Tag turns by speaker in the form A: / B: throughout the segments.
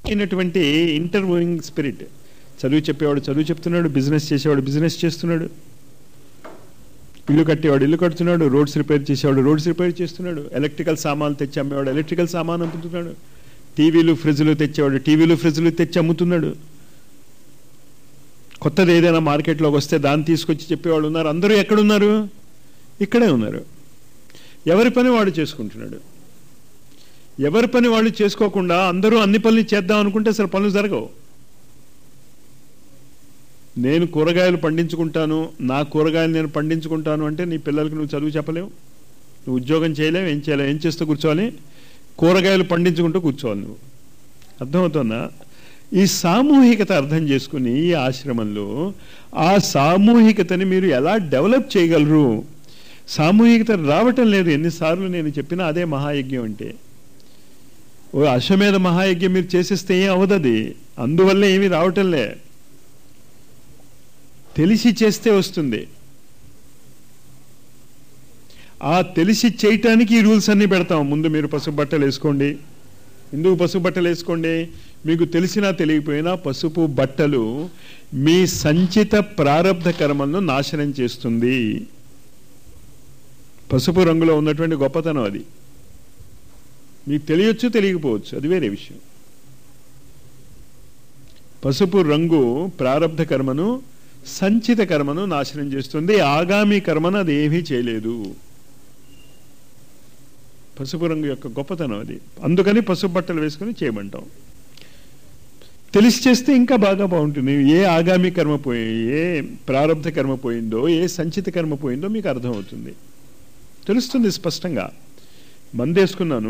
A: అయినటువంటి interviewing spirit చదువు చెప్పేవాడు చదువు చెప్తున్నాడు బిజినెస్ చేసేవాడు బిజినెస్ చేస్తున్నాడు ఇల్లు కట్టేవాడు ఇల్లు కడుతున్నాడు రోడ్స్ రిపేర్ చేసేవాడు రోడ్స్ రిపేర్ చేస్తున్నాడు ఎలక్ట్రికల్ సామాన్లు తెచ్చి అమ్మేవాడు ఎలక్ట్రికల్ సామాన్ అమ్ముతున్నాడు టీవీలు ఫ్రిడ్జ్లు తెచ్చేవాడు టీవీలు ఫ్రిడ్జ్లు తెచ్చి అమ్ముతున్నాడు కొత్తది ఏదైనా మార్కెట్లోకి వస్తే దాన్ని తీసుకొచ్చి చెప్పేవాళ్ళు ఉన్నారు అందరూ ఎక్కడున్నారు ఇక్కడే ఉన్నారు ఎవరి పని వాడు చేసుకుంటున్నాడు ఎవరి పని వాళ్ళు చేసుకోకుండా అందరూ అన్ని పనులు చేద్దాం అనుకుంటే అసలు పనులు జరగవు నేను కూరగాయలు పండించుకుంటాను నా కూరగాయలు నేను పండించుకుంటాను అంటే నీ పిల్లలకి నువ్వు చదువు చెప్పలేవు నువ్వు ఉద్యోగం చేయలేవు ఏం చేయలేవు ఏం చేస్తూ కూర్చోవాలి కూరగాయలు పండించుకుంటూ కూర్చోవాలి నువ్వు అర్థమవుతుందా ఈ సామూహికత అర్థం చేసుకుని ఈ ఆశ్రమంలో ఆ సామూహికతని మీరు ఎలా డెవలప్ చేయగలరు సామూహికత రావటం లేదు ఎన్నిసార్లు నేను చెప్పినా అదే మహాయజ్ఞం అంటే ఓ అశ్వమేధ మహాయజ్ఞం మీరు చేసేస్తే ఏం అవదది అందువల్ల ఏమీ రావటంలే తెలిసి చేస్తే వస్తుంది ఆ తెలిసి చేయటానికి ఈ రూల్స్ అన్ని పెడతాం ముందు మీరు పసుపు బట్టలు వేసుకోండి ఎందుకు పసుపు బట్టలు వేసుకోండి మీకు తెలిసినా తెలియకపోయినా పసుపు బట్టలు మీ సంచిత ప్రారంధ కర్మలను నాశనం చేస్తుంది పసుపు రంగులో ఉన్నటువంటి గొప్పతనం అది మీకు తెలియచ్చు తెలియకపోవచ్చు అది వేరే విషయం పసుపు రంగు ప్రారంధ కర్మను సంచిత కర్మను నాశనం చేస్తుంది ఆగామి కర్మను అది ఏమీ చేయలేదు పసుపు రంగు యొక్క గొప్పతనం అది అందుకని పసుపు బట్టలు వేసుకుని చేయమంటాం తెలిసి చేస్తే ఇంకా బాగా బాగుంటుంది ఏ ఆగామి కర్మ పోయి ఏ ప్రారంధ కర్మ పోయిందో ఏ సంచిత కర్మ పోయిందో మీకు అర్థమవుతుంది తెలుస్తుంది స్పష్టంగా మందేసుకున్నాను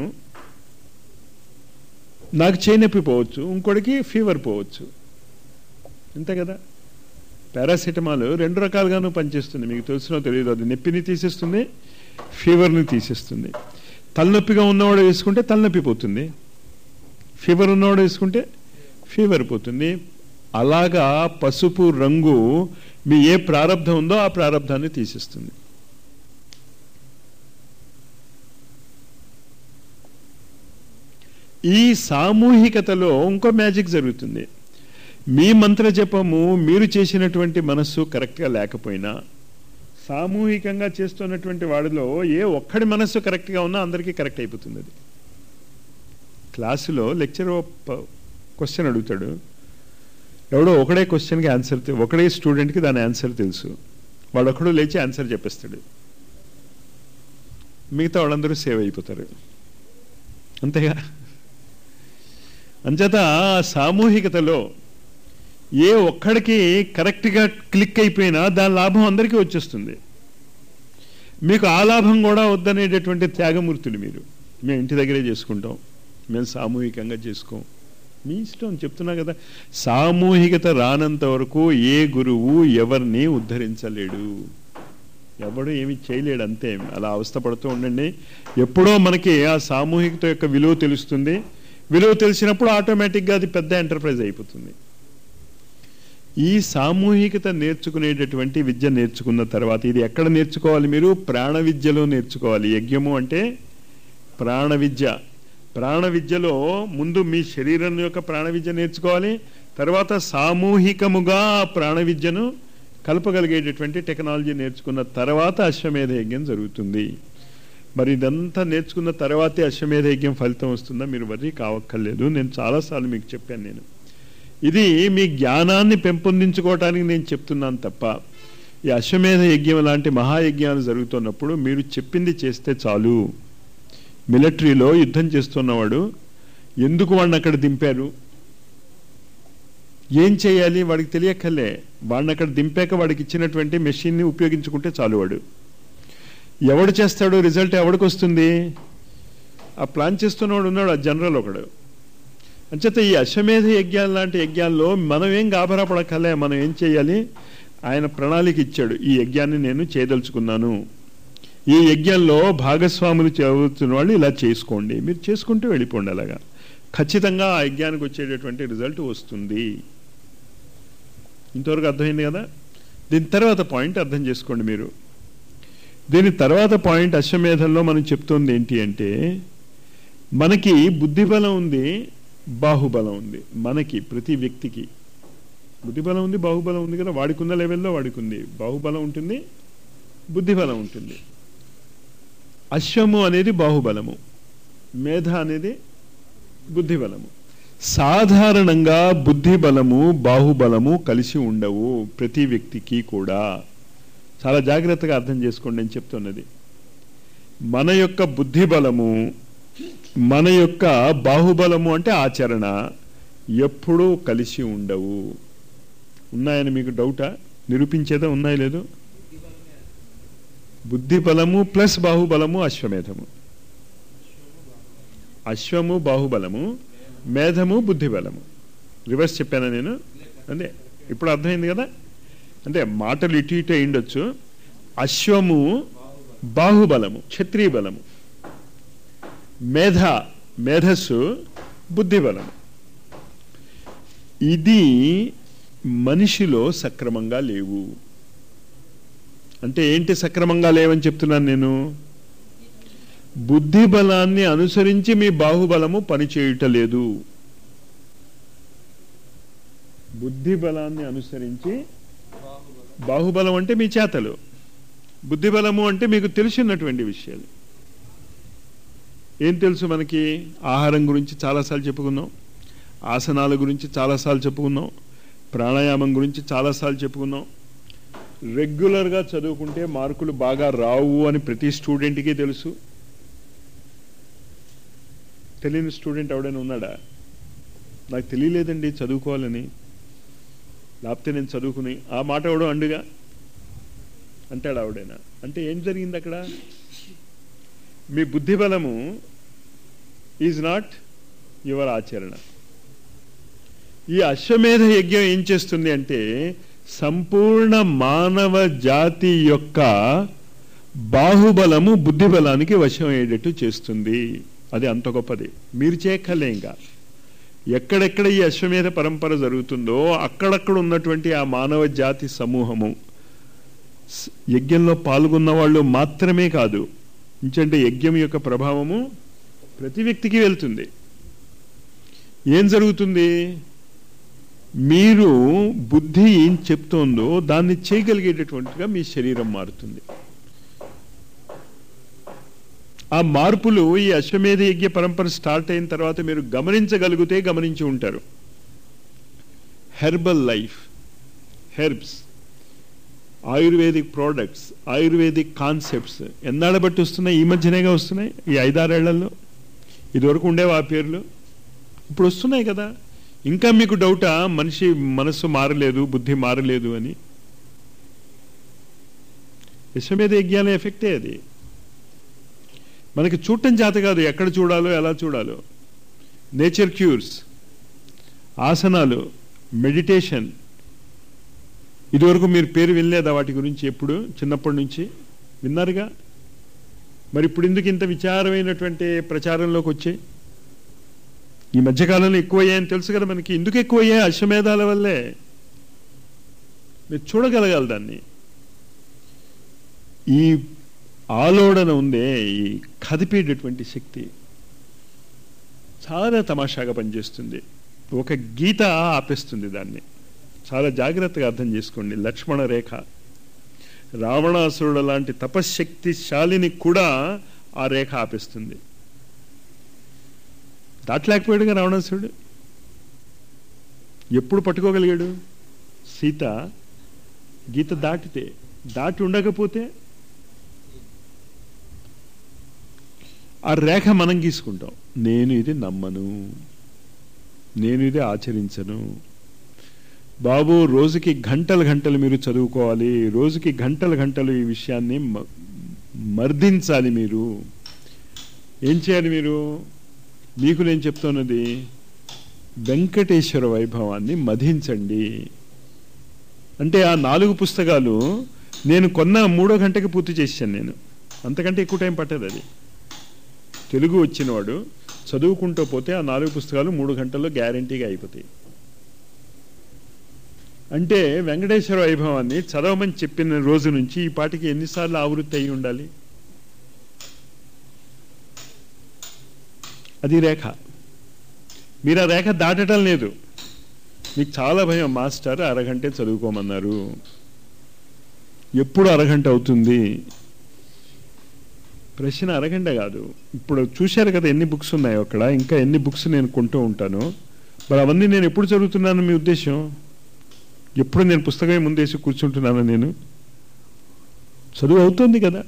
A: నాకు చేనొప్పి పోవచ్చు ఇంకోటికి ఫీవర్ పోవచ్చు అంతే కదా పారాసిటమాల్ రెండు రకాలుగాను పనిచేస్తుంది మీకు తెలిసినో తెలియదు అది నొప్పిని తీసేస్తుంది ఫీవర్ని తీసేస్తుంది తలనొప్పిగా ఉన్నవాడు వేసుకుంటే తలనొప్పి పోతుంది ఫీవర్ ఉన్నవాడు వేసుకుంటే ఫీవర్ పోతుంది అలాగా పసుపు రంగు మీ ఏ ప్రారంధం ఉందో ఆ ప్రారంధాన్ని తీసేస్తుంది ఈ సామూహికతలో ఇంకో మ్యాజిక్ జరుగుతుంది మీ మంత్ర జపము మీరు చేసినటువంటి మనస్సు కరెక్ట్గా లేకపోయినా సామూహికంగా చేస్తున్నటువంటి వాడిలో ఏ ఒక్కడి మనస్సు కరెక్ట్గా ఉన్నా అందరికీ కరెక్ట్ అయిపోతుంది అది క్లాసులో లెక్చర్ క్వశ్చన్ అడుగుతాడు ఎవడో ఒకడే క్వశ్చన్కి ఆన్సర్ ఒకడే స్టూడెంట్కి దాని ఆన్సర్ తెలుసు వాడొక్కడు లేచి ఆన్సర్ చెప్పేస్తాడు మిగతా వాళ్ళందరూ సేవ్ అయిపోతారు అంతేగా అంచేత సామూహికతలో ఏ ఒక్కడికి కరెక్ట్గా క్లిక్ అయిపోయినా దాని లాభం అందరికీ వచ్చేస్తుంది మీకు ఆ లాభం కూడా వద్దనేటటువంటి త్యాగమూర్తులు మీరు మేము ఇంటి దగ్గరే చేసుకుంటాం మేము సామూహికంగా చేసుకోం మీ ఇష్టం చెప్తున్నా కదా సామూహికత రానంత వరకు ఏ గురువు ఎవరిని ఉద్ధరించలేడు ఎవడు ఏమి చేయలేడు అంతే అలా అవస్థపడుతూ ఉండండి ఎప్పుడో మనకి ఆ సామూహికత యొక్క విలువ తెలుస్తుంది విలువ తెలిసినప్పుడు ఆటోమేటిక్గా అది పెద్ద ఎంటర్ప్రైజ్ అయిపోతుంది ఈ సామూహికత నేర్చుకునేటటువంటి విద్య నేర్చుకున్న తర్వాత ఇది ఎక్కడ నేర్చుకోవాలి మీరు ప్రాణ విద్యలో నేర్చుకోవాలి యజ్ఞము అంటే ప్రాణ విద్య ప్రాణ విద్యలో ముందు మీ శరీరం యొక్క ప్రాణ విద్య నేర్చుకోవాలి తర్వాత సామూహికముగా ప్రాణ విద్యను కలపగలిగేటటువంటి టెక్నాలజీ నేర్చుకున్న తర్వాత అశ్వమేధ యజ్ఞం జరుగుతుంది మరి ఇదంతా నేర్చుకున్న తర్వాతే అశ్వమేధ యజ్ఞం ఫలితం వస్తుందా మీరు వరి కావక్కర్లేదు నేను చాలాసార్లు మీకు చెప్పాను నేను ఇది మీ జ్ఞానాన్ని పెంపొందించుకోవటానికి నేను చెప్తున్నాను తప్ప ఈ అశ్వమేధ యజ్ఞం లాంటి మహాయజ్ఞాలు జరుగుతున్నప్పుడు మీరు చెప్పింది చేస్తే చాలు మిలిటరీలో యుద్ధం చేస్తున్నవాడు ఎందుకు వాడిని అక్కడ దింపారు ఏం చేయాలి వాడికి తెలియక్కర్లే వాడిని అక్కడ దింపాక వాడికి ఇచ్చినటువంటి మెషిన్ని ఉపయోగించుకుంటే చాలు వాడు ఎవడు చేస్తాడు రిజల్ట్ ఎవడికి వస్తుంది ఆ ప్లాన్ చేస్తున్నవాడు ఉన్నాడు ఆ జనరల్ ఒకడు అంచేత ఈ అశ్వమేధ యజ్ఞాలు లాంటి యజ్ఞాల్లో మనం ఏం గాబరా పడకలే మనం ఏం చేయాలి ఆయన ప్రణాళిక ఇచ్చాడు ఈ యజ్ఞాన్ని నేను చేయదలుచుకున్నాను ఈ యజ్ఞంలో భాగస్వాములు చదువుతున్న వాళ్ళు ఇలా చేసుకోండి మీరు చేసుకుంటూ వెళ్ళిపోండి అలాగా ఖచ్చితంగా ఆ యజ్ఞానికి వచ్చేటటువంటి రిజల్ట్ వస్తుంది ఇంతవరకు అర్థమైంది కదా దీని తర్వాత పాయింట్ అర్థం చేసుకోండి మీరు దీని తర్వాత పాయింట్ అశ్వమేధంలో మనం చెప్తోంది ఏంటి అంటే మనకి బుద్ధి బలం ఉంది బాహుబలం ఉంది మనకి ప్రతి వ్యక్తికి బుద్ధిబలం ఉంది బాహుబలం ఉంది కదా వాడికున్న లెవెల్లో వాడికుంది బాహుబలం ఉంటుంది బుద్ధిబలం ఉంటుంది అశ్వము అనేది బాహుబలము మేధ అనేది బుద్ధిబలము సాధారణంగా బుద్ధిబలము బాహుబలము కలిసి ఉండవు ప్రతి వ్యక్తికి కూడా చాలా జాగ్రత్తగా అర్థం చేసుకోండి అని చెప్తున్నది మన యొక్క బుద్ధిబలము మన యొక్క బాహుబలము అంటే ఆచరణ ఎప్పుడూ కలిసి ఉండవు ఉన్నాయని మీకు డౌటా నిరూపించేదా ఉన్నాయో లేదు బుద్ధి బలము ప్లస్ బాహుబలము అశ్వమేధము అశ్వము బాహుబలము మేధము బుద్ధి బలము రివర్స్ చెప్పానా నేను అంతే ఇప్పుడు అర్థమైంది కదా అంటే మాటలు ఇటు ఇటు అయిండొచ్చు అశ్వము బాహుబలము క్షత్రియ బలము మేధ మేధస్సు బుద్ధి బలము ఇది మనిషిలో సక్రమంగా లేవు అంటే ఏంటి సక్రమంగా లేవని చెప్తున్నాను నేను బుద్ధి బలాన్ని అనుసరించి మీ బాహుబలము పనిచేయుటలేదు బుద్ధి బలాన్ని అనుసరించి బాహుబలం అంటే మీ చేతలు బుద్ధి బలము అంటే మీకు తెలిసినటువంటి విషయాలు ఏం తెలుసు మనకి ఆహారం గురించి చాలాసార్లు చెప్పుకున్నాం ఆసనాల గురించి చాలాసార్లు చెప్పుకున్నాం ప్రాణాయామం గురించి చాలాసార్లు చెప్పుకున్నాం రెగ్యులర్గా చదువుకుంటే మార్కులు బాగా రావు అని ప్రతి స్టూడెంట్కి తెలుసు తెలియని స్టూడెంట్ ఎవడైనా ఉన్నాడా నాకు తెలియలేదండి చదువుకోవాలని లేకపోతే నేను చదువుకుని ఆ మాట ఎవడో అండుగా అంటాడు ఆవిడైనా అంటే ఏం జరిగింది అక్కడ మీ బుద్ధి బలము ఈజ్ నాట్ యువర్ ఆచరణ ఈ అశ్వమేధ యజ్ఞం ఏం చేస్తుంది అంటే సంపూర్ణ మానవ జాతి యొక్క బాహుబలము బుద్ధిబలానికి వశం అయ్యేటట్టు చేస్తుంది అది అంత గొప్పది మీరు చేయక్కర్లే ఇంకా ఎక్కడెక్కడ ఈ అశ్వమేధ పరంపర జరుగుతుందో అక్కడక్కడ ఉన్నటువంటి ఆ మానవ జాతి సమూహము స్- యజ్ఞంలో పాల్గొన్న వాళ్ళు మాత్రమే కాదు ఇంచంటే యజ్ఞం యొక్క ప్రభావము ప్రతి వ్యక్తికి వెళ్తుంది ఏం జరుగుతుంది మీరు బుద్ధి ఏం చెప్తోందో దాన్ని చేయగలిగేటటువంటిగా మీ శరీరం మారుతుంది ఆ మార్పులు ఈ అశ్వమేధ యజ్ఞ పరంపర స్టార్ట్ అయిన తర్వాత మీరు గమనించగలిగితే గమనించి ఉంటారు herbal life herbs ayurvedic products ayurvedic concepts ఎన్నాళ్ళ బట్టి వస్తున్నాయి ఈ మధ్యనేగా వస్తున్నాయి ఈ ఐదారేళ్లలో ఇదివరకు ఉండేవి ఆ పేర్లు ఇప్పుడు వస్తున్నాయి కదా ఇంకా మీకు డౌటా మనిషి మనస్సు మారలేదు బుద్ధి మారలేదు అని విశ్వమేధ యజ్ఞాల ఎఫెక్టే అది మనకి చూడటం చేత కాదు ఎక్కడ చూడాలో ఎలా చూడాలో నేచర్ క్యూర్స్ ఆసనాలు మెడిటేషన్ ఇదివరకు మీరు పేరు వినలేదా వాటి గురించి ఎప్పుడు చిన్నప్పటి నుంచి విన్నారుగా మరి ఇప్పుడు ఎందుకు ఇంత విచారమైనటువంటి ప్రచారంలోకి వచ్చాయి ఈ మధ్యకాలంలో ఎక్కువయ్యాయని తెలుసు కదా మనకి ఎందుకు ఎక్కువయ్యాయి అశ్వమేధాల వల్లే మీరు చూడగలగాలి దాన్ని ఈ ఆలోడన ఉందే ఈ కదిపేటటువంటి శక్తి చాలా తమాషాగా పనిచేస్తుంది ఒక గీత ఆపేస్తుంది దాన్ని చాలా జాగ్రత్తగా అర్థం చేసుకోండి లక్ష్మణ రేఖ రావణాసురుడు లాంటి తపశ్శక్తిశాలిని కూడా ఆ రేఖ ఆపేస్తుంది దాటలేకపోయాడుగా రావణాసురుడు ఎప్పుడు పట్టుకోగలిగాడు సీత గీత దాటితే దాటి ఉండకపోతే ఆ రేఖ మనం గీసుకుంటాం నేను ఇది నమ్మను నేను ఇది ఆచరించను బాబు రోజుకి గంటలు గంటలు మీరు చదువుకోవాలి రోజుకి గంటలు గంటలు ఈ విషయాన్ని మ- మర్దించాలి మీరు ఏం చేయాలి మీరు మీకు నేను చెప్తున్నది వెంకటేశ్వర వైభవాన్ని మధించండి అంటే ఆ నాలుగు పుస్తకాలు నేను కొన్న మూడో గంటకి పూర్తి చేశాను నేను అంతకంటే ఎక్కువ టైం పట్టదు అది తెలుగు వచ్చినవాడు చదువుకుంటూ పోతే ఆ నాలుగు పుస్తకాలు మూడు గంటల్లో గ్యారంటీగా అయిపోతాయి అంటే వెంకటేశ్వర వైభవాన్ని చదవమని చెప్పిన రోజు నుంచి ఈ పాటికి ఎన్నిసార్లు ఆవృత్తి అయి ఉండాలి అది రేఖ మీరు ఆ రేఖ దాటడం లేదు మీకు చాలా భయం మాస్టర్ అరగంటే చదువుకోమన్నారు ఎప్పుడు అరగంట అవుతుంది ప్రశ్న అరగంట కాదు ఇప్పుడు చూశారు కదా ఎన్ని బుక్స్ ఉన్నాయో అక్కడ ఇంకా ఎన్ని బుక్స్ నేను కొంటూ ఉంటాను మరి అవన్నీ నేను ఎప్పుడు చదువుతున్నాను మీ ఉద్దేశం ఎప్పుడు నేను పుస్తకం ముందేసి కూర్చుంటున్నాను నేను చదువు అవుతుంది కదా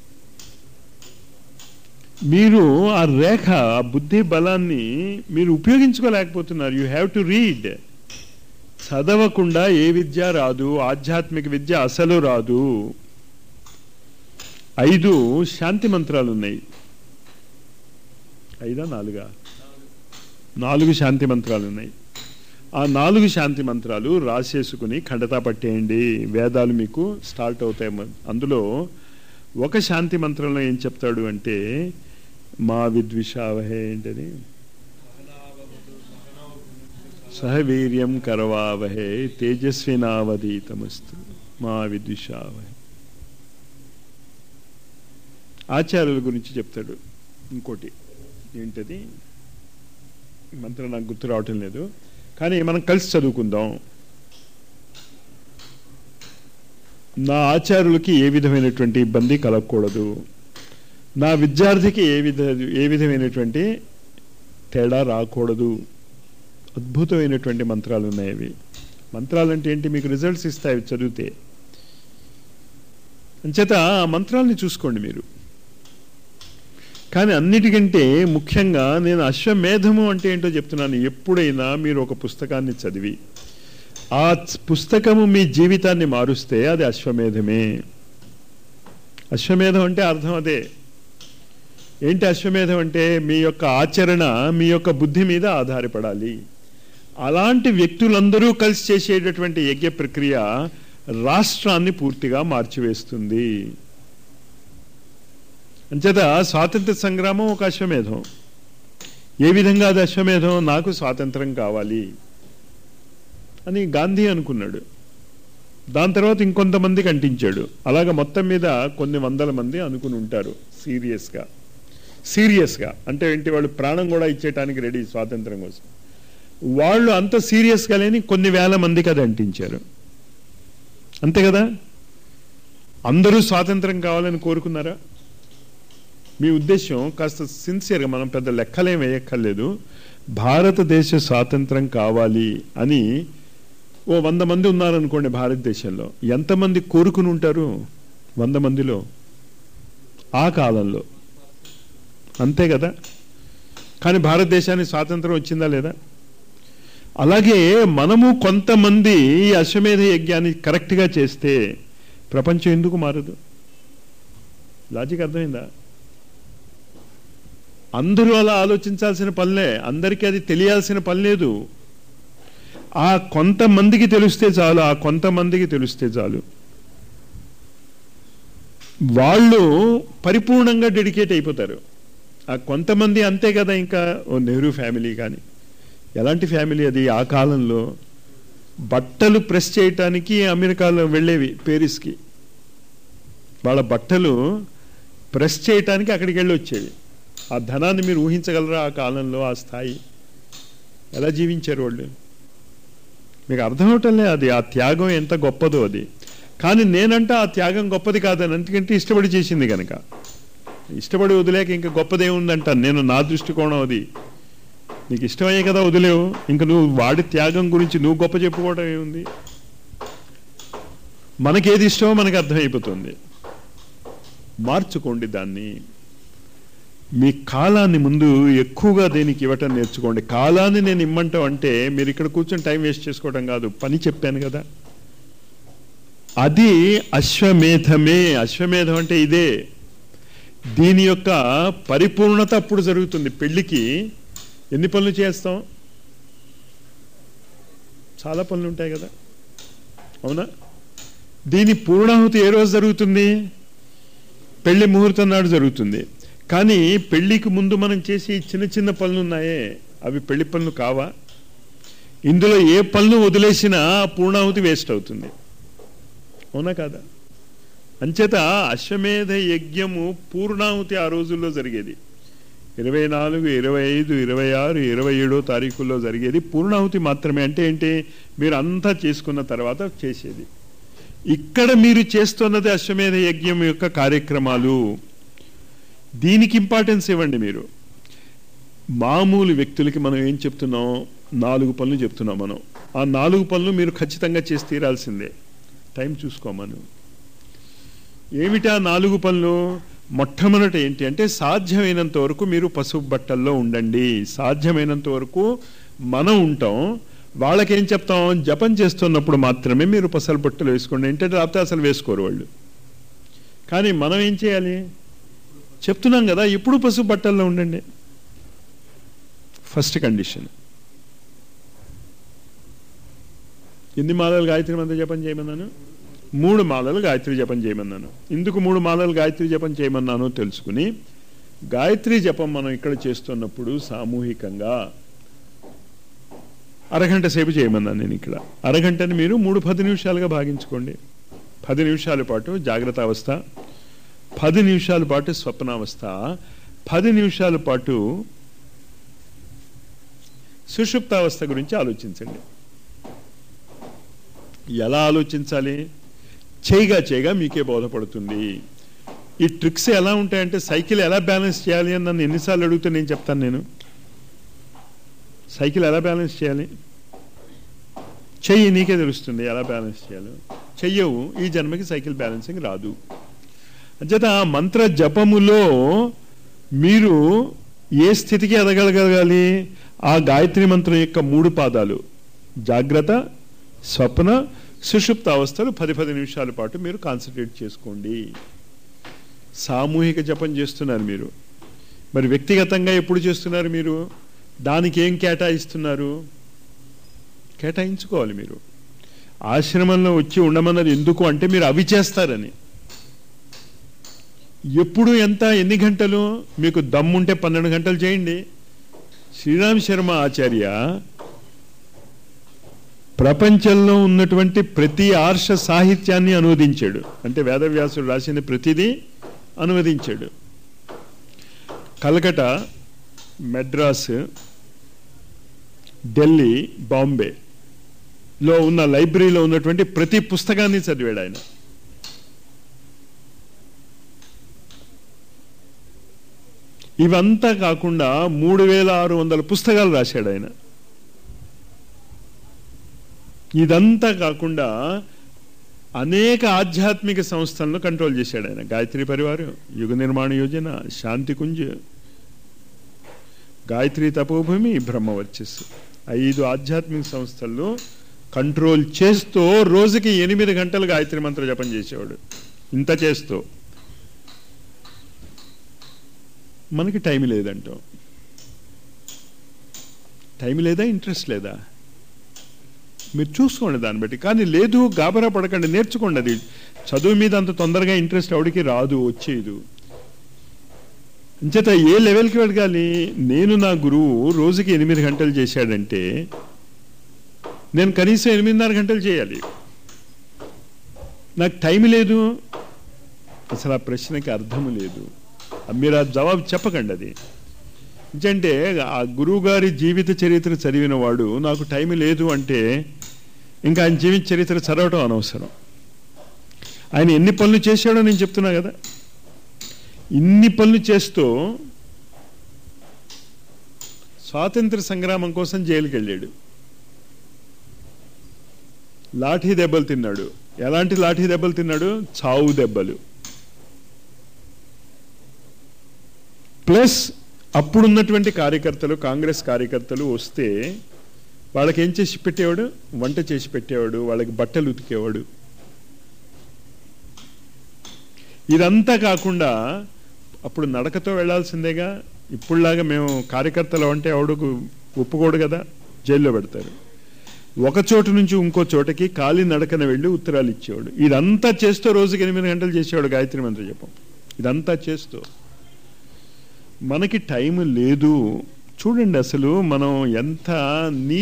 A: మీరు ఆ రేఖ ఆ బుద్ధి బలాన్ని మీరు ఉపయోగించుకోలేకపోతున్నారు యూ హ్యావ్ టు రీడ్ చదవకుండా ఏ విద్య రాదు ఆధ్యాత్మిక విద్య అసలు రాదు ఐదు శాంతి మంత్రాలు ఉన్నాయి ఐదా నాలుగా నాలుగు శాంతి మంత్రాలు ఉన్నాయి ఆ నాలుగు శాంతి మంత్రాలు రాసేసుకుని ఖండతా పట్టేయండి వేదాలు మీకు స్టార్ట్ అవుతాయి అందులో ఒక శాంతి మంత్రంలో ఏం చెప్తాడు అంటే మా విద్విషావహే ఏంటది సహవీర్యం కరవావహే తేజస్వినావధీతమస్తు మా విద్విషావహే ఆచార్యుల గురించి చెప్తాడు ఇంకోటి ఏంటది మంత్రం నాకు గుర్తు రావటం లేదు కానీ మనం కలిసి చదువుకుందాం నా ఆచార్యులకి ఏ విధమైనటువంటి ఇబ్బంది కలగకూడదు నా విద్యార్థికి ఏ విధ ఏ విధమైనటువంటి తేడా రాకూడదు అద్భుతమైనటువంటి మంత్రాలు ఉన్నాయి అవి మంత్రాలు అంటే ఏంటి మీకు రిజల్ట్స్ ఇస్తాయి అవి చదివితే అంచేత ఆ మంత్రాలని చూసుకోండి మీరు కానీ అన్నిటికంటే ముఖ్యంగా నేను అశ్వమేధము అంటే ఏంటో చెప్తున్నాను ఎప్పుడైనా మీరు ఒక పుస్తకాన్ని చదివి ఆ పుస్తకము మీ జీవితాన్ని మారుస్తే అది అశ్వమేధమే అశ్వమేధం అంటే అర్థం అదే ఏంటి అశ్వమేధం అంటే మీ యొక్క ఆచరణ మీ యొక్క బుద్ధి మీద ఆధారపడాలి అలాంటి వ్యక్తులందరూ కలిసి చేసేటటువంటి యజ్ఞ ప్రక్రియ రాష్ట్రాన్ని పూర్తిగా మార్చివేస్తుంది అంచేత స్వాతంత్ర సంగ్రామం ఒక అశ్వమేధం ఏ విధంగా అది అశ్వమేధం నాకు స్వాతంత్రం కావాలి అని గాంధీ అనుకున్నాడు దాని తర్వాత ఇంకొంతమందికి అంటించాడు అలాగ మొత్తం మీద కొన్ని వందల మంది అనుకుని ఉంటారు సీరియస్గా సీరియస్గా అంటే ఏంటి వాళ్ళు ప్రాణం కూడా ఇచ్చేయటానికి రెడీ స్వాతంత్రం కోసం వాళ్ళు అంత సీరియస్గా లేని కొన్ని వేల మందికి అది అంటించారు అంతే కదా అందరూ స్వాతంత్రం కావాలని కోరుకున్నారా మీ ఉద్దేశం కాస్త సిన్సియర్గా మనం పెద్ద లెక్కలేం వేయక్కర్లేదు భారతదేశ స్వాతంత్రం కావాలి అని ఓ వంద మంది ఉన్నారనుకోండి భారతదేశంలో ఎంతమంది కోరుకుని ఉంటారు వంద మందిలో ఆ కాలంలో అంతే కదా కానీ భారతదేశానికి స్వాతంత్రం వచ్చిందా లేదా అలాగే మనము కొంతమంది ఈ అశ్వమేధ యజ్ఞాన్ని కరెక్ట్గా చేస్తే ప్రపంచం ఎందుకు మారదు లాజిక్ అర్థమైందా అందరూ అలా ఆలోచించాల్సిన పనిలే అందరికీ అది తెలియాల్సిన పని లేదు ఆ కొంతమందికి తెలిస్తే చాలు ఆ కొంతమందికి తెలిస్తే చాలు వాళ్ళు పరిపూర్ణంగా డెడికేట్ అయిపోతారు ఆ కొంతమంది అంతే కదా ఇంకా ఓ నెహ్రూ ఫ్యామిలీ కానీ ఎలాంటి ఫ్యామిలీ అది ఆ కాలంలో బట్టలు ప్రెస్ చేయటానికి అమెరికాలో వెళ్ళేవి పేరిస్కి వాళ్ళ బట్టలు ప్రెస్ చేయటానికి అక్కడికి వెళ్ళి వచ్చేవి ఆ ధనాన్ని మీరు ఊహించగలరా ఆ కాలంలో ఆ స్థాయి ఎలా జీవించారు వాళ్ళు మీకు అర్థమవటంలే అది ఆ త్యాగం ఎంత గొప్పదో అది కానీ నేనంటే ఆ త్యాగం గొప్పది కాదని ఎందుకంటే ఇష్టపడి చేసింది కనుక ఇష్టపడి వదిలేక ఇంకా గొప్పదేముందంటాను నేను నా దృష్టికోణం అది నీకు ఇష్టమయ్యే కదా వదిలేవు ఇంకా నువ్వు వాడి త్యాగం గురించి నువ్వు గొప్ప చెప్పుకోవడం ఏముంది మనకేది ఇష్టమో మనకు అర్థమైపోతుంది మార్చుకోండి దాన్ని మీ కాలాన్ని ముందు ఎక్కువగా దేనికి ఇవ్వటం నేర్చుకోండి కాలాన్ని నేను ఇమ్మంటాం అంటే మీరు ఇక్కడ కూర్చొని టైం వేస్ట్ చేసుకోవడం కాదు పని చెప్పాను కదా అది అశ్వమేధమే అశ్వమేధం అంటే ఇదే దీని యొక్క పరిపూర్ణత అప్పుడు జరుగుతుంది పెళ్లికి ఎన్ని పనులు చేస్తాం చాలా పనులు ఉంటాయి కదా అవునా దీని పూర్ణాహుతి ఏ రోజు జరుగుతుంది పెళ్లి ముహూర్తం నాడు జరుగుతుంది కానీ పెళ్లికి ముందు మనం చేసే చిన్న చిన్న పనులు ఉన్నాయే అవి పెళ్లి పనులు కావా ఇందులో ఏ పనులు వదిలేసినా పూర్ణాహుతి వేస్ట్ అవుతుంది అవునా కాదా అంచేత అశ్వమేధ యజ్ఞము పూర్ణాహుతి ఆ రోజుల్లో జరిగేది ఇరవై నాలుగు ఇరవై ఐదు ఇరవై ఆరు ఇరవై ఏడో తారీఖుల్లో జరిగేది పూర్ణాహుతి మాత్రమే అంటే ఏంటి మీరు అంతా చేసుకున్న తర్వాత చేసేది ఇక్కడ మీరు చేస్తున్నది అశ్వమేధ యజ్ఞం యొక్క కార్యక్రమాలు దీనికి ఇంపార్టెన్స్ ఇవ్వండి మీరు మామూలు వ్యక్తులకి మనం ఏం చెప్తున్నాం నాలుగు పనులు చెప్తున్నాం మనం ఆ నాలుగు పనులు మీరు ఖచ్చితంగా చేసి తీరాల్సిందే టైం చూసుకోమను ఏమిటా నాలుగు పనులు మొట్టమొదట ఏంటి అంటే సాధ్యమైనంత వరకు మీరు పసుపు బట్టల్లో ఉండండి సాధ్యమైనంత వరకు మనం ఉంటాం వాళ్ళకేం చెప్తాం జపం చేస్తున్నప్పుడు మాత్రమే మీరు పసలు బట్టలు వేసుకోండి ఏంటంటే లేకపోతే అసలు వేసుకోరు వాళ్ళు కానీ మనం ఏం చేయాలి చెప్తున్నాం కదా ఎప్పుడు పసుపు బట్టల్లో ఉండండి ఫస్ట్ కండిషన్ ఎన్ని మాలలు గాయత్రి మంత్ర జపం చేయమన్నాను మూడు మాలలు గాయత్రి జపం చేయమన్నాను ఇందుకు మూడు మాలలు గాయత్రి జపం చేయమన్నాను తెలుసుకుని గాయత్రి జపం మనం ఇక్కడ చేస్తున్నప్పుడు సామూహికంగా అరగంట సేపు చేయమన్నాను నేను ఇక్కడ అరగంటని మీరు మూడు పది నిమిషాలుగా భాగించుకోండి పది నిమిషాల పాటు జాగ్రత్త అవస్థ పది నిమిషాల పాటు స్వప్నావస్థ పది నిమిషాల పాటు సుషుప్తావస్థ గురించి ఆలోచించండి ఎలా ఆలోచించాలి చేయగా చేయగా మీకే బోధపడుతుంది ఈ ట్రిక్స్ ఎలా ఉంటాయంటే సైకిల్ ఎలా బ్యాలెన్స్ చేయాలి అని నన్ను ఎన్నిసార్లు అడిగితే నేను చెప్తాను నేను సైకిల్ ఎలా బ్యాలెన్స్ చేయాలి చెయ్యి నీకే తెలుస్తుంది ఎలా బ్యాలెన్స్ చేయాలో చెయ్యవు ఈ జన్మకి సైకిల్ బ్యాలెన్సింగ్ రాదు అంచేత ఆ మంత్ర జపములో మీరు ఏ స్థితికి ఎదగలగాలి ఆ గాయత్రి మంత్రం యొక్క మూడు పాదాలు జాగ్రత్త స్వప్న సుషుప్త అవస్థలు పది పది నిమిషాల పాటు మీరు కాన్సన్ట్రేట్ చేసుకోండి సామూహిక జపం చేస్తున్నారు మీరు మరి వ్యక్తిగతంగా ఎప్పుడు చేస్తున్నారు మీరు దానికి ఏం కేటాయిస్తున్నారు కేటాయించుకోవాలి మీరు ఆశ్రమంలో వచ్చి ఉండమన్నది ఎందుకు అంటే మీరు అవి చేస్తారని ఎప్పుడు ఎంత ఎన్ని గంటలు మీకు దమ్ముంటే పన్నెండు గంటలు చేయండి శ్రీరామ్ శర్మ ఆచార్య ప్రపంచంలో ఉన్నటువంటి ప్రతి ఆర్ష సాహిత్యాన్ని అనువదించాడు అంటే వేదవ్యాసుడు రాసిన ప్రతిదీ అనువదించాడు కలకట మెడ్రాస్ ఢిల్లీ బాంబే లో ఉన్న లైబ్రరీలో ఉన్నటువంటి ప్రతి పుస్తకాన్ని చదివాడు ఆయన ఇవంతా కాకుండా మూడు వేల ఆరు వందల పుస్తకాలు రాశాడు ఆయన ఇదంతా కాకుండా అనేక ఆధ్యాత్మిక సంస్థలను కంట్రోల్ చేశాడు ఆయన గాయత్రి పరివారం యుగ నిర్మాణ యోజన శాంతి కుంజ్ గాయత్రి తపోభూమి బ్రహ్మవర్చస్సు ఐదు ఆధ్యాత్మిక సంస్థల్లో కంట్రోల్ చేస్తూ రోజుకి ఎనిమిది గంటలు గాయత్రి మంత్ర జపం చేసేవాడు ఇంత చేస్తూ మనకి టైం లేదంటాం టైం లేదా ఇంట్రెస్ట్ లేదా మీరు చూసుకోండి దాన్ని బట్టి కానీ లేదు గాబరా పడకండి నేర్చుకోండి అది చదువు మీద అంత తొందరగా ఇంట్రెస్ట్ ఎవడికి రాదు వచ్చేది అంచేత ఏ లెవెల్కి వెళ్ళగాలి నేను నా గురువు రోజుకి ఎనిమిది గంటలు చేశాడంటే నేను కనీసం ఎనిమిదిన్నర గంటలు చేయాలి నాకు టైం లేదు అసలు ఆ ప్రశ్నకి అర్థము లేదు మీరు ఆ జవాబు చెప్పకండి అది ఎందుకంటే ఆ గురువు గారి జీవిత చరిత్ర చదివిన వాడు నాకు టైం లేదు అంటే ఇంకా ఆయన జీవిత చరిత్ర చదవటం అనవసరం ఆయన ఎన్ని పనులు చేశాడో నేను చెప్తున్నా కదా ఇన్ని పనులు చేస్తూ స్వాతంత్ర సంగ్రామం కోసం జైలుకి వెళ్ళాడు లాఠీ దెబ్బలు తిన్నాడు ఎలాంటి లాఠీ దెబ్బలు తిన్నాడు చావు దెబ్బలు ప్లస్ అప్పుడున్నటువంటి కార్యకర్తలు కాంగ్రెస్ కార్యకర్తలు వస్తే వాళ్ళకి ఏం చేసి పెట్టేవాడు వంట చేసి పెట్టేవాడు వాళ్ళకి బట్టలు ఉతికేవాడు ఇదంతా కాకుండా అప్పుడు నడకతో వెళ్లాల్సిందేగా ఇప్పుడులాగా మేము కార్యకర్తలు అంటే ఎవడుకు ఒప్పుకోడు కదా జైల్లో పెడతారు ఒక చోటు నుంచి ఇంకో చోటకి ఖాళీ నడకన వెళ్ళి ఉత్తరాలు ఇచ్చేవాడు ఇదంతా చేస్తూ రోజుకి ఎనిమిది గంటలు చేసేవాడు గాయత్రి మంత్ర జపం ఇదంతా చేస్తూ మనకి టైం లేదు చూడండి అసలు మనం ఎంత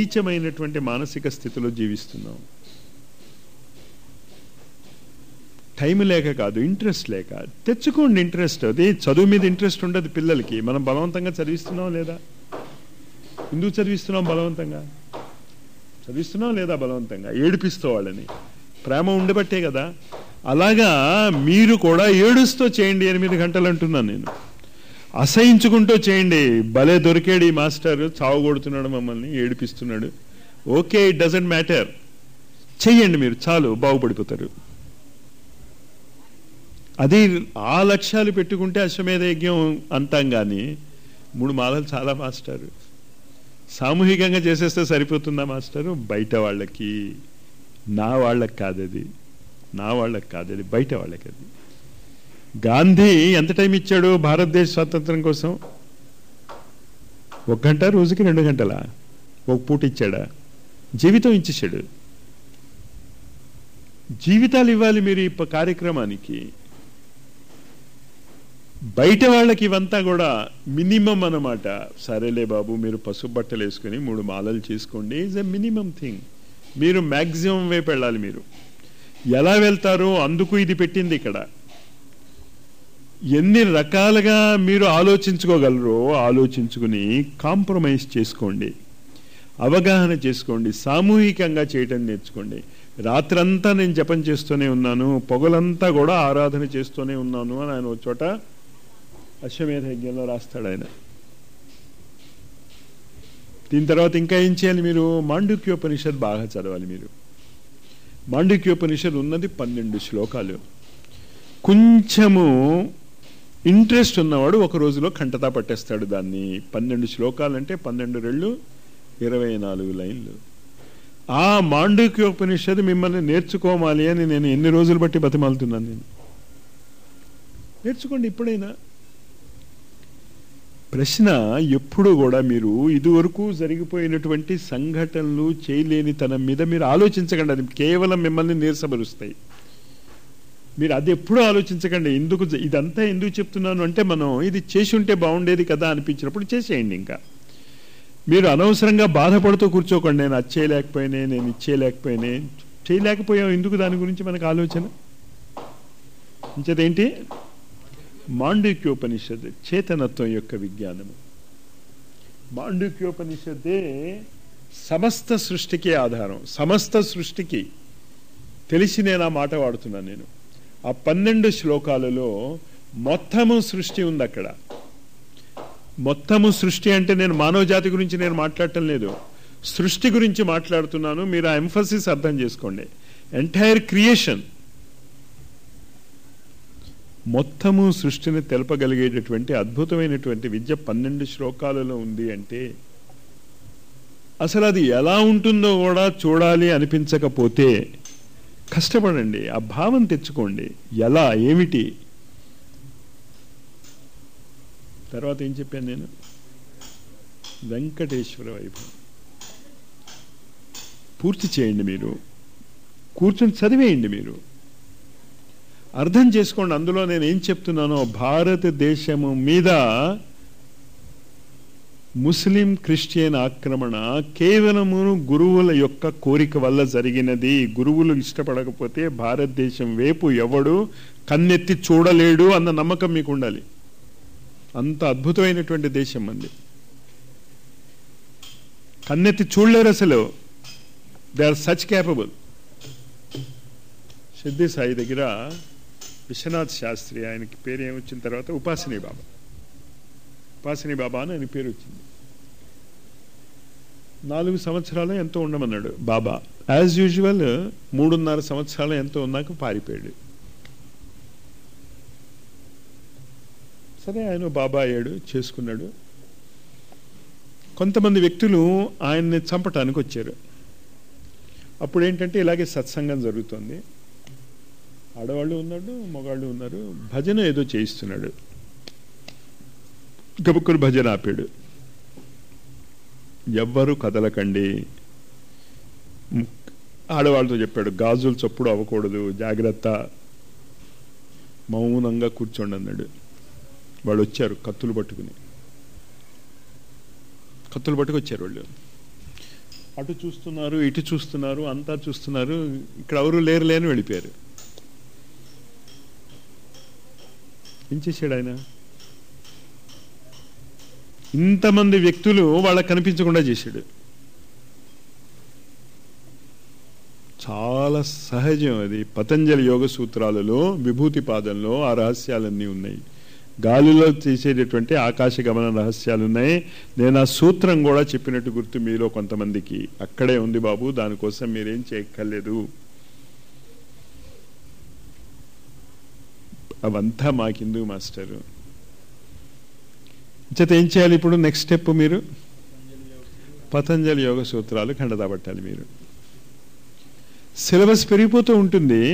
A: నీచమైనటువంటి మానసిక స్థితిలో జీవిస్తున్నాం టైం లేక కాదు ఇంట్రెస్ట్ లేక తెచ్చుకోండి ఇంట్రెస్ట్ అది చదువు మీద ఇంట్రెస్ట్ ఉండదు పిల్లలకి మనం బలవంతంగా చదివిస్తున్నాం లేదా ఎందుకు చదివిస్తున్నాం బలవంతంగా చదివిస్తున్నాం లేదా బలవంతంగా ఏడిపిస్తూ వాళ్ళని ప్రేమ ఉండబట్టే కదా అలాగా మీరు కూడా ఏడుస్తూ చేయండి ఎనిమిది గంటలు అంటున్నాను నేను అసహించుకుంటూ చేయండి భలే దొరికాడు ఈ మాస్టర్ చావు కొడుతున్నాడు మమ్మల్ని ఏడిపిస్తున్నాడు ఓకే ఇట్ డజంట్ మ్యాటర్ చెయ్యండి మీరు చాలు బాగుపడిపోతారు అది ఆ లక్ష్యాలు పెట్టుకుంటే అశ్వమేధ యజ్ఞం అంటాం కానీ మూడు మాలలు చాలా మాస్టారు సామూహికంగా చేసేస్తే సరిపోతుందా మాస్టరు బయట వాళ్ళకి నా వాళ్ళకి కాదది నా వాళ్ళకి కాదది బయట వాళ్ళకి అది గాంధీ ఎంత టైం ఇచ్చాడు భారతదేశ స్వాతంత్రం కోసం ఒక గంట రోజుకి రెండు గంటల ఒక పూట ఇచ్చాడా జీవితం ఇచ్చేసాడు జీవితాలు ఇవ్వాలి మీరు ఈ ప- కార్యక్రమానికి బయట వాళ్ళకి ఇవంతా కూడా మినిమం అన్నమాట సరేలే బాబు మీరు పసుపు బట్టలు వేసుకుని మూడు మాలలు చేసుకోండి ఈజ్ ఎ మినిమం థింగ్ మీరు మ్యాక్సిమం వైపు వెళ్ళాలి మీరు ఎలా వెళ్తారో అందుకు ఇది పెట్టింది ఇక్కడ ఎన్ని రకాలుగా మీరు ఆలోచించుకోగలరో ఆలోచించుకుని కాంప్రమైజ్ చేసుకోండి అవగాహన చేసుకోండి సామూహికంగా చేయటం నేర్చుకోండి రాత్రంతా నేను జపం చేస్తూనే ఉన్నాను పొగలంతా కూడా ఆరాధన చేస్తూనే ఉన్నాను అని ఆయన ఒక చోట అశ్వమేధ యజ్ఞంలో రాస్తాడు ఆయన దీని తర్వాత ఇంకా ఏం చేయాలి మీరు మాండుక్యోపనిషత్ బాగా చదవాలి మీరు మాండుక్యోపనిషత్ ఉన్నది పన్నెండు శ్లోకాలు కొంచెము ఇంట్రెస్ట్ ఉన్నవాడు ఒక రోజులో కంటతా పట్టేస్తాడు దాన్ని పన్నెండు శ్లోకాలు అంటే పన్నెండు రెళ్ళు ఇరవై నాలుగు లైన్లు ఆ మాండుక్యోపనిషత్ మిమ్మల్ని నేర్చుకోవాలి అని నేను ఎన్ని రోజులు బట్టి బతిమాలుతున్నాను నేను నేర్చుకోండి ఇప్పుడైనా ప్రశ్న ఎప్పుడు కూడా మీరు ఇదివరకు జరిగిపోయినటువంటి సంఘటనలు చేయలేని తనం మీద మీరు ఆలోచించకండి అది కేవలం మిమ్మల్ని నీరసపరుస్తాయి మీరు అది ఎప్పుడూ ఆలోచించకండి ఎందుకు జ- ఇదంతా ఎందుకు చెప్తున్నాను అంటే మనం ఇది చేసి ఉంటే బాగుండేది కదా అనిపించినప్పుడు చేసేయండి ఇంకా మీరు అనవసరంగా బాధపడుతూ కూర్చోకండి నేను అది చేయలేకపోయినే నేను ఇది చేయలేకపోయినే చేయలేకపోయాం ఎందుకు దాని గురించి మనకు ఆలోచన ఇంచేదేంటి మాండూక్యోపనిషత్ చేతనత్వం యొక్క విజ్ఞానము మాండూక్యోపనిషత్తే సమస్త సృష్టికి ఆధారం సమస్త సృష్టికి తెలిసి నేను ఆ మాట వాడుతున్నాను నేను ఆ పన్నెండు శ్లోకాలలో మొత్తము సృష్టి ఉంది అక్కడ మొత్తము సృష్టి అంటే నేను మానవ జాతి గురించి నేను మాట్లాడటం లేదు సృష్టి గురించి మాట్లాడుతున్నాను మీరు ఆ ఎంఫసిస్ అర్థం చేసుకోండి ఎంటైర్ క్రియేషన్ మొత్తము సృష్టిని తెలపగలిగేటటువంటి అద్భుతమైనటువంటి విద్య పన్నెండు శ్లోకాలలో ఉంది అంటే అసలు అది ఎలా ఉంటుందో కూడా చూడాలి అనిపించకపోతే కష్టపడండి ఆ భావం తెచ్చుకోండి ఎలా ఏమిటి తర్వాత ఏం చెప్పాను నేను వెంకటేశ్వర వైభవం పూర్తి చేయండి మీరు కూర్చొని చదివేయండి మీరు అర్థం చేసుకోండి అందులో నేను ఏం చెప్తున్నానో భారతదేశము మీద ముస్లిం క్రిస్టియన్ ఆక్రమణ కేవలము గురువుల యొక్క కోరిక వల్ల జరిగినది గురువులు ఇష్టపడకపోతే భారతదేశం వైపు ఎవడు కన్నెత్తి చూడలేడు అన్న నమ్మకం మీకు ఉండాలి అంత అద్భుతమైనటువంటి దేశం మంది కన్నెత్తి చూడలేరు అసలు దే ఆర్ సచ్ క్యాపబుల్ సిద్ధి సాయి దగ్గర విశ్వనాథ్ శాస్త్రి ఆయనకి పేరు ఏమొచ్చిన తర్వాత ఉపాసిని బాబా ఉపాసిని బాబా అని ఆయన పేరు వచ్చింది నాలుగు సంవత్సరాలు ఎంతో ఉండమన్నాడు బాబా యాజ్ యూజువల్ మూడున్నర సంవత్సరాలు ఎంతో ఉన్నాక పారిపోయాడు సరే ఆయన బాబా అయ్యాడు చేసుకున్నాడు కొంతమంది వ్యక్తులు ఆయన్ని చంపటానికి వచ్చారు అప్పుడు ఏంటంటే ఇలాగే సత్సంగం జరుగుతుంది ఆడవాళ్ళు ఉన్నాడు మగాళ్ళు ఉన్నారు భజన ఏదో చేయిస్తున్నాడు గబుక్కులు భజన ఆపాడు ఎవ్వరు కదలకండి మ్, ఆడవాళ్ళతో చెప్పాడు గాజులు చప్పుడు అవ్వకూడదు జాగ్రత్త మౌనంగా కూర్చోండి అన్నాడు వాళ్ళు వచ్చారు కత్తులు పట్టుకుని కత్తులు పట్టుకొచ్చారు వాళ్ళు అటు చూస్తున్నారు ఇటు చూస్తున్నారు అంతా చూస్తున్నారు ఇక్కడ ఎవరు లేరు లేని వెళ్ళిపోయారు ఏం చేశాడు ఆయన ఇంతమంది వ్యక్తులు వాళ్ళకి కనిపించకుండా చేశాడు చాలా సహజం అది పతంజలి యోగ సూత్రాలలో విభూతి పాదంలో ఆ రహస్యాలన్నీ ఉన్నాయి గాలిలో చేసేటటువంటి ఆకాశ గమన రహస్యాలు ఉన్నాయి నేను ఆ సూత్రం కూడా చెప్పినట్టు గుర్తు మీలో కొంతమందికి అక్కడే ఉంది బాబు దానికోసం మీరేం చేయక్కర్లేదు అవంతా మాకిందు మాస్టరు చేత ఏం చేయాలి ఇప్పుడు నెక్స్ట్ స్టెప్ మీరు పతంజలి యోగ సూత్రాలు ఖండదాపట్టాలి మీరు సిలబస్ పెరిగిపోతూ ఉంటుంది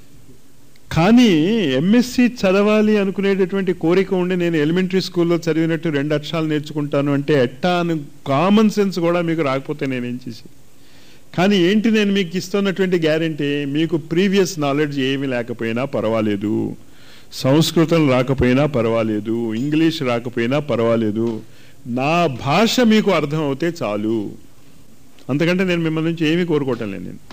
A: కానీ ఎంఎస్సి చదవాలి అనుకునేటటువంటి కోరిక ఉండి నేను ఎలిమెంటరీ స్కూల్లో చదివినట్టు రెండు అక్షరాలు నేర్చుకుంటాను అంటే ఎట్టా అని కామన్ సెన్స్ కూడా మీకు రాకపోతే నేనేం చేసి కానీ ఏంటి నేను మీకు ఇస్తున్నటువంటి గ్యారంటీ మీకు ప్రీవియస్ నాలెడ్జ్ ఏమీ లేకపోయినా పర్వాలేదు సంస్కృతం రాకపోయినా పర్వాలేదు ఇంగ్లీష్ రాకపోయినా పర్వాలేదు నా భాష మీకు అర్థం అవుతే చాలు అంతకంటే నేను మిమ్మల్ని నుంచి ఏమీ కోరుకోవటం లేదు నేను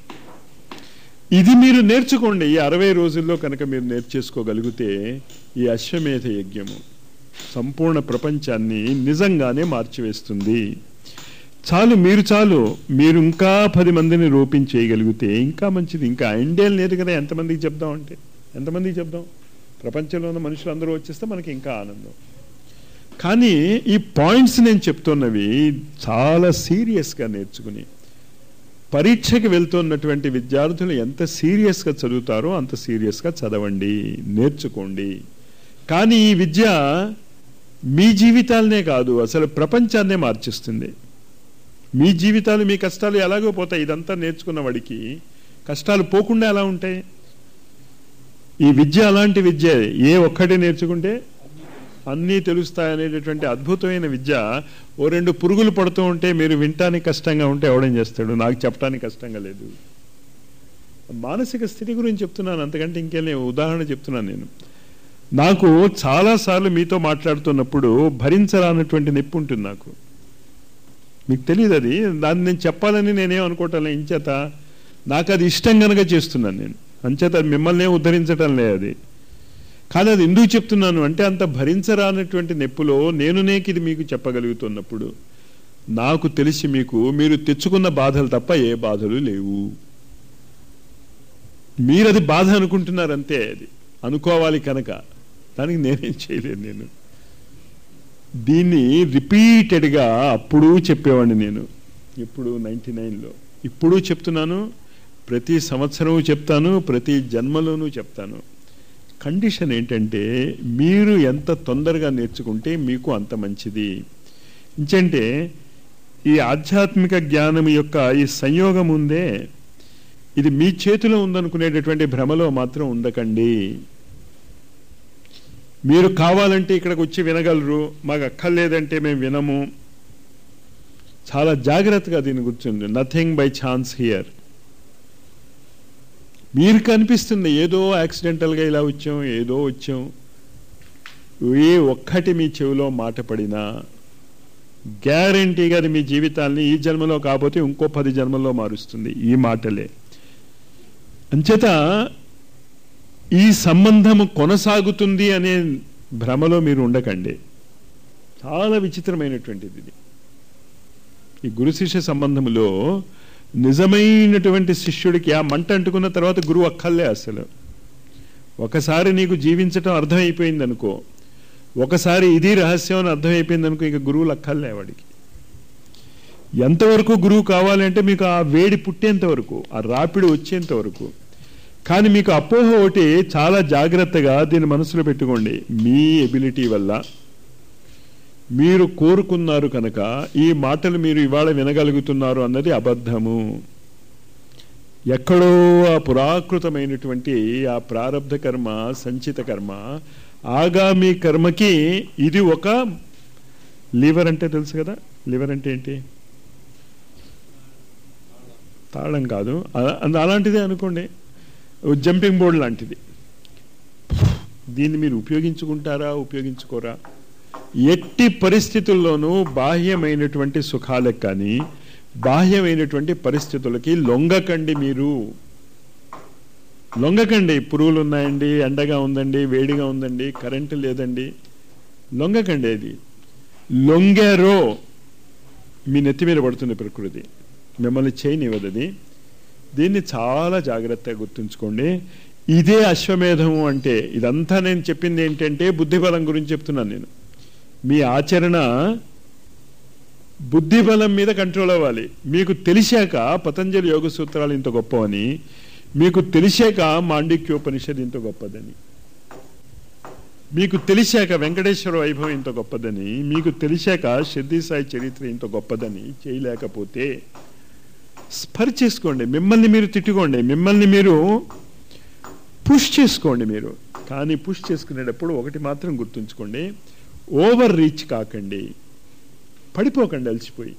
A: ఇది మీరు నేర్చుకోండి ఈ అరవై రోజుల్లో కనుక మీరు నేర్చేసుకోగలిగితే ఈ అశ్వమేధ యజ్ఞము సంపూర్ణ ప్రపంచాన్ని నిజంగానే మార్చివేస్తుంది చాలు మీరు చాలు మీరు ఇంకా పది మందిని రూపించేయగలిగితే ఇంకా మంచిది ఇంకా ఇండియన్ లేదు కదా ఎంతమందికి చెప్దాం అంటే ఎంతమందికి చెప్దాం ప్రపంచంలో ఉన్న మనుషులు అందరూ వచ్చేస్తే మనకి ఇంకా ఆనందం కానీ ఈ పాయింట్స్ నేను చెప్తున్నవి చాలా సీరియస్గా నేర్చుకుని పరీక్షకి వెళ్తున్నటువంటి విద్యార్థులు ఎంత సీరియస్గా చదువుతారో అంత సీరియస్గా చదవండి నేర్చుకోండి కానీ ఈ విద్య మీ జీవితాలనే కాదు అసలు ప్రపంచాన్నే మార్చిస్తుంది మీ జీవితాలు మీ కష్టాలు ఎలాగో పోతాయి ఇదంతా నేర్చుకున్న వాడికి కష్టాలు పోకుండా ఎలా ఉంటాయి ఈ విద్య అలాంటి విద్య ఏ ఒక్కటి నేర్చుకుంటే అన్నీ తెలుస్తాయనేటటువంటి అద్భుతమైన విద్య ఓ రెండు పురుగులు పడుతూ ఉంటే మీరు వినటానికి కష్టంగా ఉంటే ఎవడేం చేస్తాడు నాకు చెప్పడానికి కష్టంగా లేదు మానసిక స్థితి గురించి చెప్తున్నాను అంతకంటే ఇంకేం లేవు. ఉదాహరణ చెప్తున్నాను నేను నాకు చాలాసార్లు మీతో మాట్లాడుతున్నప్పుడు భరించరానటువంటి నొప్పి ఉంటుంది నాకు మీకు తెలియదు అది దాన్ని నేను చెప్పాలని నేనేం అనుకోవటం ఇంచేత నాకు అది ఇష్టం కనుక చేస్తున్నాను నేను అంచేత అది మిమ్మల్ని ఏం ఉద్ధరించటం లేదు అది కానీ అది ఎందుకు చెప్తున్నాను అంటే అంత భరించరానటువంటి నొప్పిలో నేను నేకి ఇది మీకు చెప్పగలుగుతున్నప్పుడు నాకు తెలిసి మీకు మీరు తెచ్చుకున్న బాధలు తప్ప ఏ బాధలు లేవు మీరు అది బాధ అనుకుంటున్నారు అంతే అది అనుకోవాలి కనుక దానికి నేనేం చేయలేను నేను దీన్ని రిపీటెడ్గా అప్పుడు చెప్పేవాడిని నేను ఇప్పుడు నైంటీ నైన్లో ఇప్పుడు చెప్తున్నాను ప్రతి సంవత్సరము చెప్తాను ప్రతి జన్మలోనూ చెప్తాను కండిషన్ ఏంటంటే మీరు ఎంత తొందరగా నేర్చుకుంటే మీకు అంత మంచిది ఇంచంటే ఈ ఆధ్యాత్మిక జ్ఞానం యొక్క ఈ సంయోగం ఉందే ఇది మీ చేతిలో ఉందనుకునేటటువంటి భ్రమలో మాత్రం ఉండకండి మీరు కావాలంటే ఇక్కడికి వచ్చి వినగలరు మాకు అక్కర్లేదంటే మేము వినము చాలా జాగ్రత్తగా దీన్ని కూర్చుంది నథింగ్ బై ఛాన్స్ హియర్ మీరు కనిపిస్తుంది ఏదో యాక్సిడెంటల్గా ఇలా వచ్చాం ఏదో వచ్చాం ఏ ఒక్కటి మీ చెవిలో మాట పడినా గ్యారంటీగా అది మీ జీవితాన్ని ఈ జన్మలో కాకపోతే ఇంకో పది జన్మల్లో మారుస్తుంది ఈ మాటలే అంచేత ఈ సంబంధము కొనసాగుతుంది అనే భ్రమలో మీరు ఉండకండి చాలా విచిత్రమైనటువంటిది ఇది ఈ గురు శిష్య సంబంధములో నిజమైనటువంటి శిష్యుడికి ఆ మంట అంటుకున్న తర్వాత గురువు అక్కర్లే అసలు ఒకసారి నీకు జీవించటం అర్థమైపోయింది అనుకో ఒకసారి ఇది రహస్యం అని అర్థమైపోయింది అనుకో ఇక గురువులు అక్కర్లే వాడికి ఎంతవరకు గురువు కావాలంటే మీకు ఆ వేడి పుట్టేంత వరకు ఆ రాపిడి వచ్చేంత వరకు కానీ మీకు అపోహ ఒకటి చాలా జాగ్రత్తగా దీన్ని మనసులో పెట్టుకోండి మీ ఎబిలిటీ వల్ల మీరు కోరుకున్నారు కనుక ఈ మాటలు మీరు ఇవాళ వినగలుగుతున్నారు అన్నది అబద్ధము ఎక్కడో ఆ పురాకృతమైనటువంటి ఆ ప్రారంధ కర్మ సంచిత కర్మ ఆగామి కర్మకి ఇది ఒక లివర్ అంటే తెలుసు కదా లివర్ అంటే ఏంటి తాళం కాదు అ- అలాంటిదే అనుకోండి ఓ జంపింగ్ బోర్డ్ లాంటిది దీన్ని మీరు ఉపయోగించుకుంటారా ఉపయోగించుకోరా ఎట్టి పరిస్థితుల్లోనూ బాహ్యమైనటువంటి సుఖాలకు కానీ బాహ్యమైనటువంటి పరిస్థితులకి లొంగకండి మీరు లొంగకండి పురుగులు ఉన్నాయండి ఎండగా ఉందండి వేడిగా ఉందండి కరెంటు లేదండి లొంగకండి అది లొంగారో మీ నెత్తి మీద పడుతుంది ప్రకృతి మిమ్మల్ని చేయనివ్వదు అది దీన్ని చాలా జాగ్రత్తగా గుర్తుంచుకోండి ఇదే అశ్వమేధము అంటే ఇదంతా నేను చెప్పింది ఏంటంటే బుద్ధిబలం గురించి చెప్తున్నాను నేను మీ ఆచరణ బుద్ధిబలం మీద కంట్రోల్ అవ్వాలి మీకు తెలిసాక పతంజలి యోగ సూత్రాలు ఇంత గొప్పవని మీకు తెలిసాక మాండిక్యోపనిషద్ ఇంత గొప్పదని మీకు తెలిసాక వెంకటేశ్వర వైభవం ఇంత గొప్పదని మీకు తెలిసాక షిర్దీ సాయి చరిత్ర ఇంత గొప్పదని చేయలేకపోతే స్పర్ చేసుకోండి మిమ్మల్ని మీరు తిట్టుకోండి మిమ్మల్ని మీరు పుష్ చేసుకోండి మీరు కానీ పుష్ చేసుకునేటప్పుడు ఒకటి మాత్రం గుర్తుంచుకోండి ఓవర్ రీచ్ కాకండి పడిపోకండి అలసిపోయి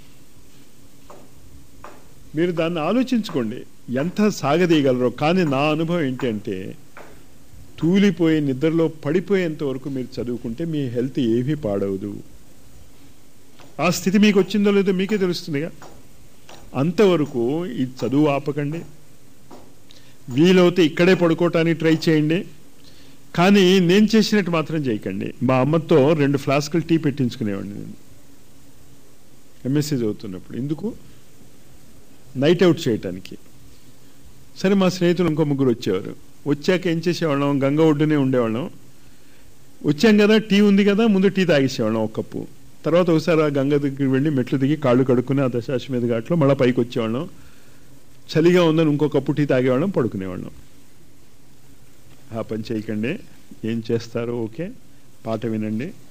A: మీరు దాన్ని ఆలోచించుకోండి ఎంత సాగదీయగలరో కానీ నా అనుభవం ఏంటంటే తూలిపోయి నిద్రలో పడిపోయేంత వరకు మీరు చదువుకుంటే మీ హెల్త్ ఏమీ పాడవదు ఆ స్థితి మీకు వచ్చిందో లేదో మీకే తెలుస్తుందిగా అంతవరకు ఈ చదువు ఆపకండి వీలవుతే ఇక్కడే పడుకోవటానికి ట్రై చేయండి కానీ నేను చేసినట్టు మాత్రం చేయకండి మా అమ్మతో రెండు ఫ్లాస్కులు టీ పెట్టించుకునేవాడిని నేను ఎంఎస్సీ చదువుతున్నప్పుడు ఎందుకు నైట్ అవుట్ చేయటానికి సరే మా స్నేహితులు ఇంకో ముగ్గురు వచ్చేవారు వచ్చాక ఏం చేసేవాళ్ళం గంగ ఒడ్డునే ఉండేవాళ్ళం వచ్చాం కదా టీ ఉంది కదా ముందు టీ తాగేసేవాళ్ళం ఒక కప్పు తర్వాత ఒకసారి ఆ గంగ దగ్గరికి వెళ్ళి మెట్లు దిగి కాళ్ళు కడుక్కుని ఆ దశాశ్వమేధ ఘాట్లో మళ్ళీ పైకి వచ్చేవాళ్ళం చలిగా ఉందని ఇంకో కప్పు టీ తాగేవాళ్ళం పడుకునేవాళ్ళం ఆ పని చేయకండి ఏం చేస్తారో ఓకే పాట వినండి